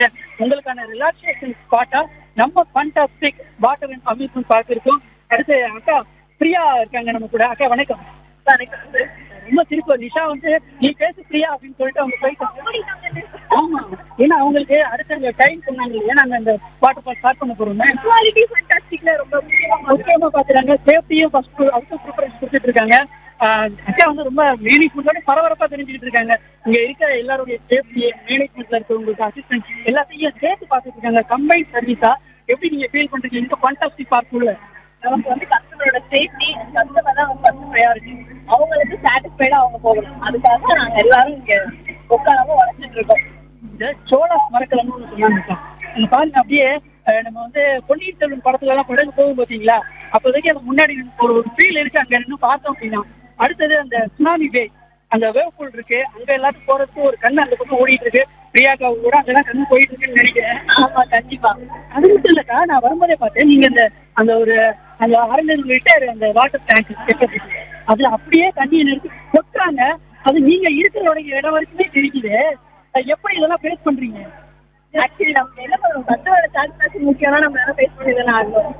உங்களுக்கான ரிலாக்ஸேஷன் ஸ்பாட்டா நம்ம fantastic water and amusement park இருக்கும் அடுத்து அக்கா பிரியா இருக்காங்க நம்ம கூட அக்கா வணக்கம் ரொம்ப சிரிப்பு நிஷா வந்து நீ பேசு பிரியா அப்படின்னு சொல்லிட்டு அவங்க போயிட்டாங்க ஆமா ஏன்னா அவங்களுக்கு அடுத்த டைம் சொன்னாங்க இல்லையா நாங்க இந்த வாட்டர் பார்க் ஸ்டார்ட் பண்ண போறோம் குவாலிட்டி ஃபண்டாஸ்டிக்ல ரொம்ப முக்கியமா முக்கியமா பாக்குறாங்க சேஃப்டியும் ஃபர்ஸ்ட் அதுக்கு ப்ரிஃபரன்ஸ் கொடுத்துட்டு இருக்காங்க ஆஹ் அக்கா வந்து ரொம்ப மேனேஜ்மெண்டோட பரபரப்பா தெரிஞ்சுக்கிட்டு இருக்காங்க இங்க இருக்க எல்லாருடைய சேஃப்டி மேனேஜ்மெண்ட்ல இருக்கவங்களுக்கு அசிஸ்டன்ட் எல்லாத்தையும் சேர்த்து பார்த்துட்டு இருக்காங்க கம்பைன் சர்வீஸா எப்படி நீங்க ஃபீல் பண்றீங்க இந்த ஃபண்டாஸ்டிக் பார்க் உள்ள நமக்கு வந்து கஸ்டமரோட சேஃப்டி கஸ்டமர் தான் ஃபர்ஸ்ட் ப்ரையாரிட்டி அவங்களுக்கு சாட்டிஸ்ஃபைடா அவங்க போகணும் அதுக்காக நாங்க எல்லாரும் இங்க உட்காராம உழைச்சிட்டு இருக்கோம் இந்த சோளாஸ் மரக்கலம்னு சொன்னாங்க அங்க பாருங்க அப்படியே அஹ், நம்ம வந்து பொன்னியின் செல்வன் படத்துல எல்லாம் படகு போகும் பாத்தீங்களா அப்போதைக்கு அந்த முன்னாடி ஒரு ஒரு ஃபீல் இருக்கு அங்க நின்று பார்த்தோம் அப்படின்னா அடுத்தது அந்த சுனாமி வே அந்த வேவ் பூல் இருக்கு அங்க எல்லாத்துக்கும் போறதுக்கு ஒரு கண்ணு அந்த பக்கம் ஓடிட்டு இருக்கு பிரியாக்கா கூட அங்கதான் கண்ணு போயிட்டு இருக்குன்னு நினைக்கிறேன் ஆமா கண்டிப்பா அது மட்டும் இல்லக்கா நான் வரும்போதே பார்த்தேன் நீங்க அந்த அந்த ஒரு அந்த அரைநூறு லிட்டர் அந்த வாட்டர் டேங்க் கெப்பாசிட்டி அதுல அப்படியே தண்ணியை நிறுத்தி கொட்டுறாங்க அது நீங்க இருக்கிற இடம் வரைக்குமே தெரியுது அது எப்படி இதெல்லாம் ஃபேஸ் பண்றீங்க ஆக்சுவலி நம்ம என்ன பண்ணுவோம் கஸ்டமரோட சாட்டிஸ்ஃபேக்ஷன் முக்கியம்னா நம்ம என்ன ஃபேஸ் பண்ணி தானே ஆகணும்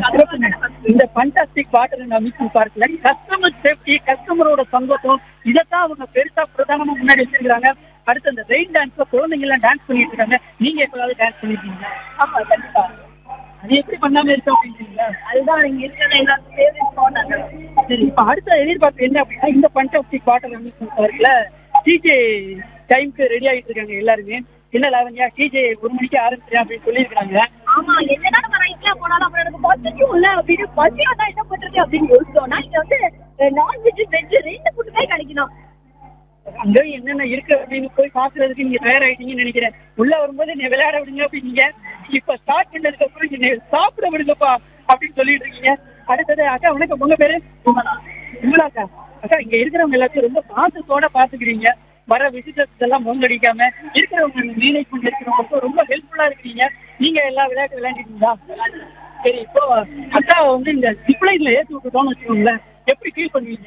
இந்த ஃபண்டாஸ்டிக் வாட்டர் அண்ட் அம்யூஸ்மெண்ட் பார்க்ல கஸ்டமர் சேஃப்டி கஸ்டமரோட சந்தோஷம் இதைத்தான் அவங்க பெருசா பிரதானமா முன்னாடி வச்சிருக்காங்க அடுத்து அந்த ரெயின் டான்ஸ்ல குழந்தைங்க எல்லாம் டான்ஸ் பண்ணிட்டு இருக்காங்க நீங்க எப்போதாவது டான்ஸ் பண்ணிருக்கீங்க ஆமா கண்டிப்பா அது எப்படி பண்ணாம இருக்கோம் அப்படின்றீங்களா அதுதான் இங்க இருக்கிற எல்லாரும் ஃபேவரட் ஸ்பாட் அங்க சரி இப்ப அடுத்த எதிர்பார்ப்பு என்ன அப்படின்னா இந்த ஃபண்டாஸ்டிக் வாட்டர் அம்யூஸ்மெண்ட் பார்க்ல டிஜே டைம்க்கு ரெடி ஆகிட்டு இருக்காங்க எல்லாருமே என்ன லாவண்யா டிஜே ஒரு மணிக்கு ஆரம்பிச்சிடறேன் அப்படின்னு சொல்லியிருக்காங்க ஆமா என்னதான் நம்ம ரைட்ல போனாலும் அப்புறம் எனக்கு பசிக்கும் இல்ல அப்படின்னு பசி வந்தா என்ன பண்றது அப்படின்னு யோசிச்சோம்னா இங்க வந்து நான்வெஜ் வெஜ் ரெண்டு ஃபுட்டுமே கிடைக்கணும் அங்க என்னென்ன இருக்கு அப்படின்னு போய் பாக்குறதுக்கு நீங்க தயாராயிட்டீங்கன்னு நினைக்கிறேன் உள்ள வரும்போது நீ விளையாட விடுங்க அப்படின்னீங்க இப்ப ஸ்டார்ட் பண்ணதுக்கு அப்புறம் நீங்க சாப்பிட விடுங்கப்பா அப்படின்னு சொல்லிட்டு இருக்கீங்க அடுத்தது அக்கா வணக்கம் உங்க பேரு விமலாக்கா அக்கா இங்க இருக்கிறவங்க எல்லாத்தையும் ரொம்ப பாசத்தோட பாத்துக்கிறீங்க வர விசிட்டர்ஸ் எல்லாம் மூங்கடிக்காம இருக்கிறவங்க மேனேஜ்மெண்ட் இருக்கிறவங்களுக்கு ரொம்ப ஹெல்ப்ஃபுல்லா இருக்கீங்க நீங்க எல்லா விளையாட்டு விளையாண்டுட்டீங்களா சரி இப்போ அக்கா வந்து இந்த ஜிப்லைன்ல ஏற்றி விட்டுட்டோம்னு வச்சுக்கோங்களேன் எப்படி ஃபீல் பண்ணுவீங்க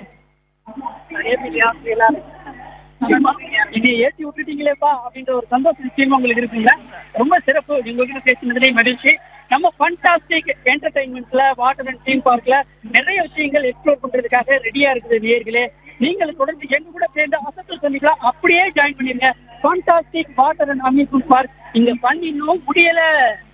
நிறைய பேர் எல்லாரும் என்னை ஏற்றி விட்டுட்டீங்களேப்பா அப்படின்ற ஒரு சந்தோஷ விஷயம் உங்களுக்கு இருக்குங்களா ரொம்ப சிறப்பு உங்ககிட்ட பேசினதுலேயே மகிழ்ச்சி நம்ம ஃபண்டாஸ்டிக் என்டர்டைன்மெண்ட்ல வாட்டர் அண்ட் தீம் பார்க்ல நிறைய விஷயங்கள் எக்ஸ்ப்ளோர் பண்றதுக்காக ரெடியா இருக்குது நேயர்களே நீங்கள் தொடர்ந்து எங்க கூட சேர்ந்து அசத்தல் சந்திக்கலாம் அப்படியே ஜாயின் பண்ணிருங்க fantastic water and amusement park இங்க ஃபன் இன்னும் முடியல